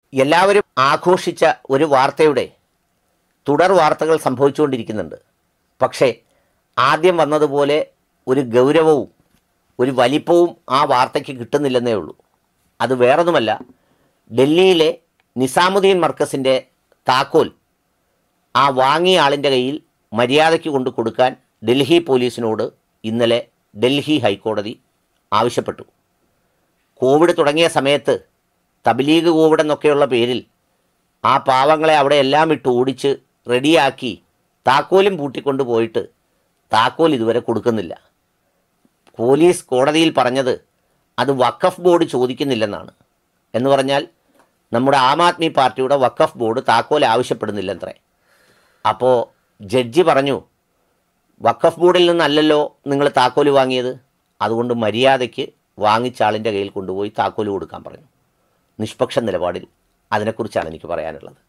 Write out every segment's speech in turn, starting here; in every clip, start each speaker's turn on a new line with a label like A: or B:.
A: എല്ലാവരും ആഘോഷിച്ച ഒരു വാർത്തയുടെ തുടർ വാർത്തകൾ സംഭവിച്ചുകൊണ്ടിരിക്കുന്നുണ്ട് പക്ഷേ ആദ്യം വന്നതുപോലെ ഒരു ഗൗരവവും ഒരു വലിപ്പവും ആ വാർത്തയ്ക്ക് കിട്ടുന്നില്ലെന്നേ ഉള്ളൂ അത് വേറൊന്നുമല്ല ഡൽഹിയിലെ നിസാമുദ്ദീൻ മർക്കസിൻ്റെ താക്കോൽ ആ വാങ്ങിയ ആളിൻ്റെ കയ്യിൽ മര്യാദയ്ക്ക് കൊണ്ട് കൊടുക്കാൻ ഡൽഹി പോലീസിനോട് ഇന്നലെ ഡൽഹി ഹൈക്കോടതി ആവശ്യപ്പെട്ടു കോവിഡ് തുടങ്ങിയ സമയത്ത് തബ്ലീഗ് കോവിഡ് എന്നൊക്കെയുള്ള പേരിൽ ആ പാവങ്ങളെ അവിടെ എല്ലാം ഇട്ട് ഓടിച്ച് റെഡിയാക്കി താക്കോലും പൂട്ടിക്കൊണ്ട് പോയിട്ട് താക്കോൽ ഇതുവരെ കൊടുക്കുന്നില്ല പോലീസ് കോടതിയിൽ പറഞ്ഞത് അത് വഖഫ് ബോർഡ് ചോദിക്കുന്നില്ലെന്നാണ് എന്ന് പറഞ്ഞാൽ നമ്മുടെ ആം ആദ്മി പാർട്ടിയുടെ വഖഫ് ബോർഡ് താക്കോൽ ആവശ്യപ്പെടുന്നില്ലത്രേ അപ്പോൾ ജഡ്ജി പറഞ്ഞു വഖഫ് ബോർഡിൽ നിന്നല്ലല്ലോ നിങ്ങൾ താക്കോല് വാങ്ങിയത് അതുകൊണ്ട് മര്യാദയ്ക്ക് വാങ്ങിച്ച ആളിൻ്റെ കയ്യിൽ കൊണ്ടുപോയി താക്കോല് കൊടുക്കാൻ പറഞ്ഞു നിഷ്പക്ഷ നിലപാടിൽ അതിനെക്കുറിച്ചാണ് എനിക്ക് പറയാനുള്ളത്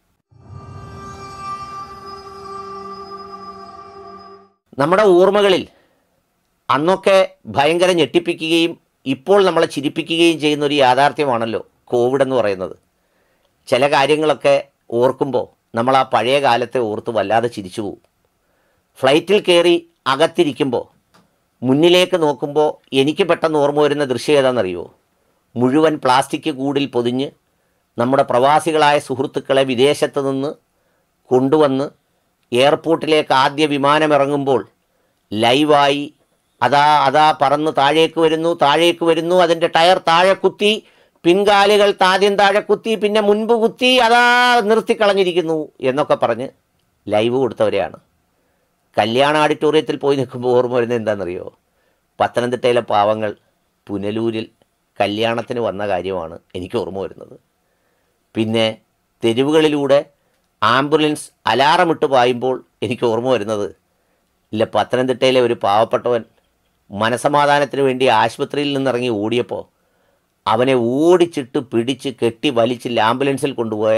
A: നമ്മുടെ ഓർമ്മകളിൽ അന്നൊക്കെ ഭയങ്കര ഞെട്ടിപ്പിക്കുകയും ഇപ്പോൾ നമ്മളെ ചിരിപ്പിക്കുകയും ചെയ്യുന്ന ഒരു യാഥാർത്ഥ്യമാണല്ലോ കോവിഡ് എന്ന് പറയുന്നത് ചില കാര്യങ്ങളൊക്കെ ഓർക്കുമ്പോൾ നമ്മൾ ആ പഴയ കാലത്തെ ഓർത്ത് വല്ലാതെ ചിരിച്ചു പോകും ഫ്ലൈറ്റിൽ കയറി അകത്തിരിക്കുമ്പോൾ മുന്നിലേക്ക് നോക്കുമ്പോൾ എനിക്ക് പെട്ടെന്ന് ഓർമ്മ വരുന്ന ദൃശ്യം ഏതാണെന്നറിയോ മുഴുവൻ പ്ലാസ്റ്റിക് കൂടിൽ പൊതിഞ്ഞ് നമ്മുടെ പ്രവാസികളായ സുഹൃത്തുക്കളെ വിദേശത്ത് നിന്ന് കൊണ്ടുവന്ന് എയർപോർട്ടിലേക്ക് ആദ്യ വിമാനം ഇറങ്ങുമ്പോൾ ലൈവായി അതാ അതാ പറന്ന് താഴേക്ക് വരുന്നു താഴേക്ക് വരുന്നു അതിൻ്റെ ടയർ താഴെ കുത്തി പിൻകാലുകൾ ആദ്യം താഴെ കുത്തി പിന്നെ മുൻപ് കുത്തി അതാ നിർത്തിക്കളഞ്ഞിരിക്കുന്നു എന്നൊക്കെ പറഞ്ഞ് ലൈവ് കൊടുത്തവരെയാണ് കല്യാണ ഓഡിറ്റോറിയത്തിൽ പോയി നിൽക്കുമ്പോൾ ഓർമ്മ വരുന്നത് എന്താണെന്നറിയോ പത്തനംതിട്ടയിലെ പാവങ്ങൾ പുനലൂരിൽ കല്യാണത്തിന് വന്ന കാര്യമാണ് എനിക്ക് ഓർമ്മ വരുന്നത് പിന്നെ തെരുവുകളിലൂടെ ആംബുലൻസ് അലാറമിട്ട് പായുമ്പോൾ എനിക്ക് ഓർമ്മ വരുന്നത് ഇല്ല പത്തനംതിട്ടയിലെ ഒരു പാവപ്പെട്ടവൻ മനസമാധാനത്തിന് വേണ്ടി ആശുപത്രിയിൽ നിന്നിറങ്ങി ഓടിയപ്പോൾ അവനെ ഓടിച്ചിട്ട് പിടിച്ച് കെട്ടി വലിച്ച് ആംബുലൻസിൽ കൊണ്ടുപോയ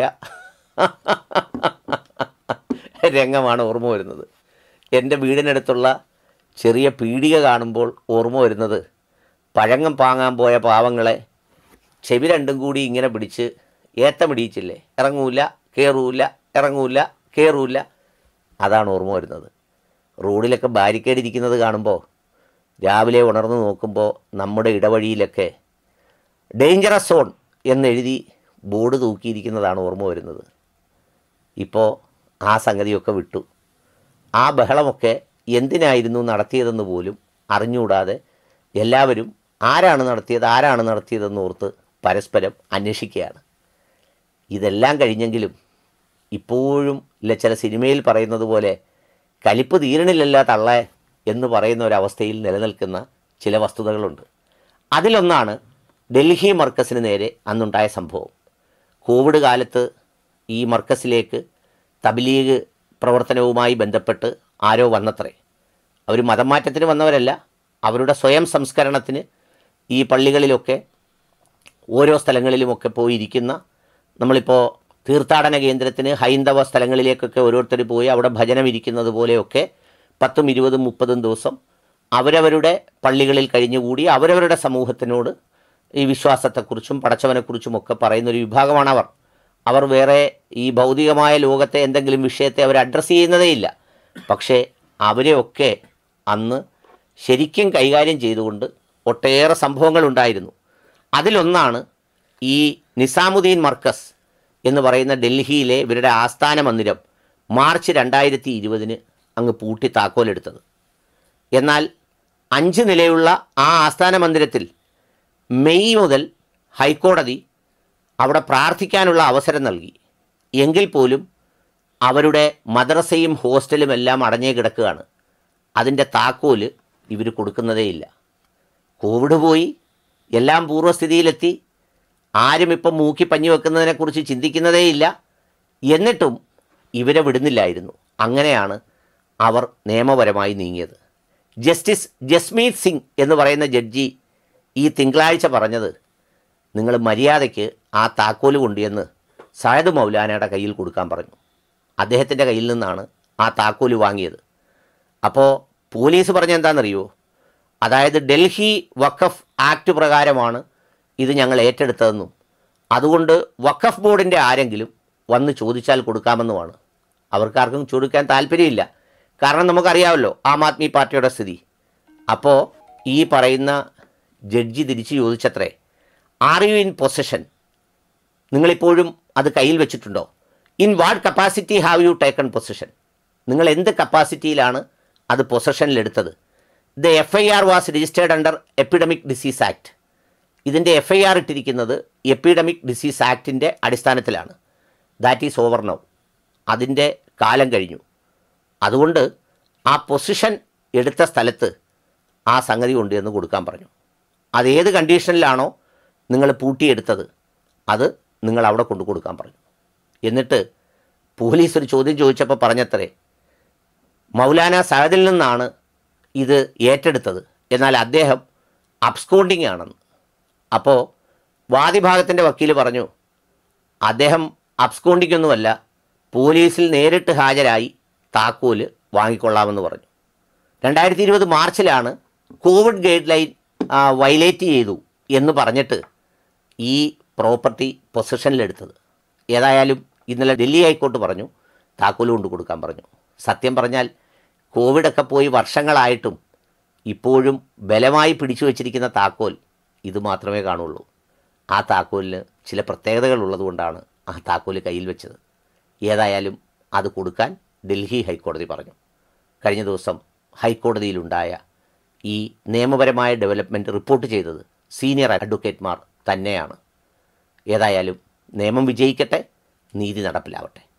A: രംഗമാണ് ഓർമ്മ വരുന്നത് എൻ്റെ വീടിനടുത്തുള്ള ചെറിയ പീടിക കാണുമ്പോൾ ഓർമ്മ വരുന്നത് പഴങ്ങം പാങ്ങാൻ പോയ പാവങ്ങളെ ചെവി രണ്ടും കൂടി ഇങ്ങനെ പിടിച്ച് ഏത്തമിടിയിച്ചില്ലേ ഇറങ്ങൂല കയറൂല ഇറങ്ങൂല കയറൂല അതാണ് ഓർമ്മ വരുന്നത് റോഡിലൊക്കെ ബാരിക്കേഡ് ഇരിക്കുന്നത് കാണുമ്പോൾ രാവിലെ ഉണർന്ന് നോക്കുമ്പോൾ നമ്മുടെ ഇടവഴിയിലൊക്കെ ഡേഞ്ചറസ് സോൺ എന്നെഴുതി ബോർഡ് തൂക്കിയിരിക്കുന്നതാണ് ഓർമ്മ വരുന്നത് ഇപ്പോൾ ആ സംഗതിയൊക്കെ വിട്ടു ആ ബഹളമൊക്കെ എന്തിനായിരുന്നു നടത്തിയതെന്ന് പോലും അറിഞ്ഞുകൂടാതെ എല്ലാവരും ആരാണ് നടത്തിയത് ആരാണ് നടത്തിയതെന്ന് ഓർത്ത് പരസ്പരം അന്വേഷിക്കുകയാണ് ഇതെല്ലാം കഴിഞ്ഞെങ്കിലും ഇപ്പോഴും ഇല്ല ചില സിനിമയിൽ പറയുന്നത് പോലെ കലിപ്പ് തീരണില്ലല്ല തള്ളേ എന്ന് പറയുന്ന ഒരവസ്ഥയിൽ നിലനിൽക്കുന്ന ചില വസ്തുതകളുണ്ട് അതിലൊന്നാണ് ഡൽഹി മർക്കസിന് നേരെ അന്നുണ്ടായ സംഭവം കോവിഡ് കാലത്ത് ഈ മർക്കസിലേക്ക് തബ്ലീഗ് പ്രവർത്തനവുമായി ബന്ധപ്പെട്ട് ആരോ വന്നത്രേ അവർ മതം മാറ്റത്തിന് വന്നവരല്ല അവരുടെ സ്വയം സംസ്കരണത്തിന് ഈ പള്ളികളിലൊക്കെ ഓരോ സ്ഥലങ്ങളിലുമൊക്കെ പോയിരിക്കുന്ന നമ്മളിപ്പോൾ തീർത്ഥാടന കേന്ദ്രത്തിന് ഹൈന്ദവ സ്ഥലങ്ങളിലേക്കൊക്കെ ഓരോരുത്തർ പോയി അവിടെ ഭജനം ഇരിക്കുന്നത് പോലെയൊക്കെ പത്തും ഇരുപതും മുപ്പതും ദിവസം അവരവരുടെ പള്ളികളിൽ കഴിഞ്ഞുകൂടി അവരവരുടെ സമൂഹത്തിനോട് ഈ വിശ്വാസത്തെക്കുറിച്ചും പടച്ചവനെക്കുറിച്ചും ഒക്കെ പറയുന്ന ഒരു വിഭാഗമാണ് അവർ അവർ വേറെ ഈ ഭൗതികമായ ലോകത്തെ എന്തെങ്കിലും വിഷയത്തെ അവർ അഡ്രസ്സ് ചെയ്യുന്നതേയില്ല പക്ഷേ അവരെയൊക്കെ അന്ന് ശരിക്കും കൈകാര്യം ചെയ്തുകൊണ്ട് ഒട്ടേറെ സംഭവങ്ങൾ ഉണ്ടായിരുന്നു അതിലൊന്നാണ് ഈ നിസാമുദ്ദീൻ മർക്കസ് എന്ന് പറയുന്ന ഡൽഹിയിലെ ഇവരുടെ ആസ്ഥാന മന്ദിരം മാർച്ച് രണ്ടായിരത്തി ഇരുപതിന് അങ്ങ് പൂട്ടി താക്കോലെടുത്തത് എന്നാൽ അഞ്ച് നിലയുള്ള ആ ആസ്ഥാന മന്ദിരത്തിൽ മെയ് മുതൽ ഹൈക്കോടതി അവിടെ പ്രാർത്ഥിക്കാനുള്ള അവസരം നൽകി എങ്കിൽ പോലും അവരുടെ മദ്രസയും ഹോസ്റ്റലും എല്ലാം അടഞ്ഞേ കിടക്കുകയാണ് അതിൻ്റെ താക്കോല് ഇവർ കൊടുക്കുന്നതേയില്ല കോവിഡ് പോയി എല്ലാം പൂർവ്വസ്ഥിതിയിലെത്തി ആരും ഇപ്പം മൂക്കി പഞ്ഞു വെക്കുന്നതിനെക്കുറിച്ച് ചിന്തിക്കുന്നതേയില്ല എന്നിട്ടും ഇവരെ വിടുന്നില്ലായിരുന്നു അങ്ങനെയാണ് അവർ നിയമപരമായി നീങ്ങിയത് ജസ്റ്റിസ് ജസ്മീത് സിംഗ് എന്ന് പറയുന്ന ജഡ്ജി ഈ തിങ്കളാഴ്ച പറഞ്ഞത് നിങ്ങൾ മര്യാദയ്ക്ക് ആ താക്കോല് കൊണ്ടുവന്ന് സായദ് മൗലാനയുടെ കയ്യിൽ കൊടുക്കാൻ പറഞ്ഞു അദ്ദേഹത്തിൻ്റെ കയ്യിൽ നിന്നാണ് ആ താക്കോല് വാങ്ങിയത് അപ്പോൾ പോലീസ് പറഞ്ഞ എന്താണെന്നറിയോ അതായത് ഡൽഹി വഖഫ് ആക്ട് പ്രകാരമാണ് ഇത് ഞങ്ങൾ ഏറ്റെടുത്തതെന്നും അതുകൊണ്ട് വഖഫ് ബോർഡിൻ്റെ ആരെങ്കിലും വന്ന് ചോദിച്ചാൽ കൊടുക്കാമെന്നുമാണ് അവർക്കാർക്കും ചോദിക്കാൻ താല്പര്യമില്ല കാരണം നമുക്കറിയാമല്ലോ ആം ആദ്മി പാർട്ടിയുടെ സ്ഥിതി അപ്പോൾ ഈ പറയുന്ന ജഡ്ജി തിരിച്ച് ചോദിച്ചത്രേ ആർ യു ഇൻ പൊസഷൻ നിങ്ങളിപ്പോഴും അത് കയ്യിൽ വെച്ചിട്ടുണ്ടോ in what capacity have you taken position നിങ്ങൾ എന്ത് കപ്പാസിറ്റിയിലാണ് അത് പൊസഷനിലെടുത്തത് the F I R was registered under epidemic disease act ഇതിൻ്റെ എഫ് ഐ ആർ ഇട്ടിരിക്കുന്നത് എപ്പിഡമിക് ഡിസീസ് ആക്ടിൻ്റെ അടിസ്ഥാനത്തിലാണ് ദാറ്റ് ഈസ് ഓവർ നൗ അതിൻ്റെ കാലം കഴിഞ്ഞു അതുകൊണ്ട് ആ പൊസിഷൻ എടുത്ത സ്ഥലത്ത് ആ സംഗതി ഉണ്ട് എന്ന് കൊടുക്കാൻ പറഞ്ഞു അതേത് കണ്ടീഷനിലാണോ നിങ്ങൾ പൂട്ടിയെടുത്തത് അത് നിങ്ങൾ അവിടെ കൊണ്ടു കൊടുക്കാൻ പറഞ്ഞു എന്നിട്ട് പോലീസ് ഒരു ചോദ്യം ചോദിച്ചപ്പോൾ പറഞ്ഞത്രേ മൗലാന സഹദിൽ നിന്നാണ് ഇത് ഏറ്റെടുത്തത് എന്നാൽ അദ്ദേഹം അബ്സ്കോണ്ടിങ് ആണെന്ന് അപ്പോൾ വാദിഭാഗത്തിൻ്റെ വക്കീൽ പറഞ്ഞു അദ്ദേഹം അബ്സ്കോണ്ടിങ് ഒന്നുമല്ല പോലീസിൽ നേരിട്ട് ഹാജരായി താക്കോല് വാങ്ങിക്കൊള്ളാമെന്ന് പറഞ്ഞു രണ്ടായിരത്തി ഇരുപത് മാർച്ചിലാണ് കോവിഡ് ഗൈഡ് ലൈൻ വയലേറ്റ് ചെയ്തു എന്ന് പറഞ്ഞിട്ട് ഈ പ്രോപ്പർട്ടി പൊസിഷനിലെടുത്തത് ഏതായാലും ഇന്നലെ ഡൽഹി ഹൈക്കോർട്ട് പറഞ്ഞു താക്കോല് കൊണ്ട് കൊടുക്കാൻ പറഞ്ഞു സത്യം പറഞ്ഞാൽ കോവിഡൊക്കെ പോയി വർഷങ്ങളായിട്ടും ഇപ്പോഴും ബലമായി പിടിച്ചു വച്ചിരിക്കുന്ന താക്കോൽ ഇത് മാത്രമേ കാണുള്ളൂ ആ താക്കോലിന് ചില പ്രത്യേകതകൾ ഉള്ളതുകൊണ്ടാണ് ആ താക്കോല് കയ്യിൽ വെച്ചത് ഏതായാലും അത് കൊടുക്കാൻ ഡൽഹി ഹൈക്കോടതി പറഞ്ഞു കഴിഞ്ഞ ദിവസം ഹൈക്കോടതിയിലുണ്ടായ ഈ നിയമപരമായ ഡെവലപ്മെൻറ്റ് റിപ്പോർട്ട് ചെയ്തത് സീനിയർ അഡ്വക്കേറ്റ്മാർ തന്നെയാണ് ഏതായാലും നിയമം വിജയിക്കട്ടെ നീതി നടപ്പിലാവട്ടെ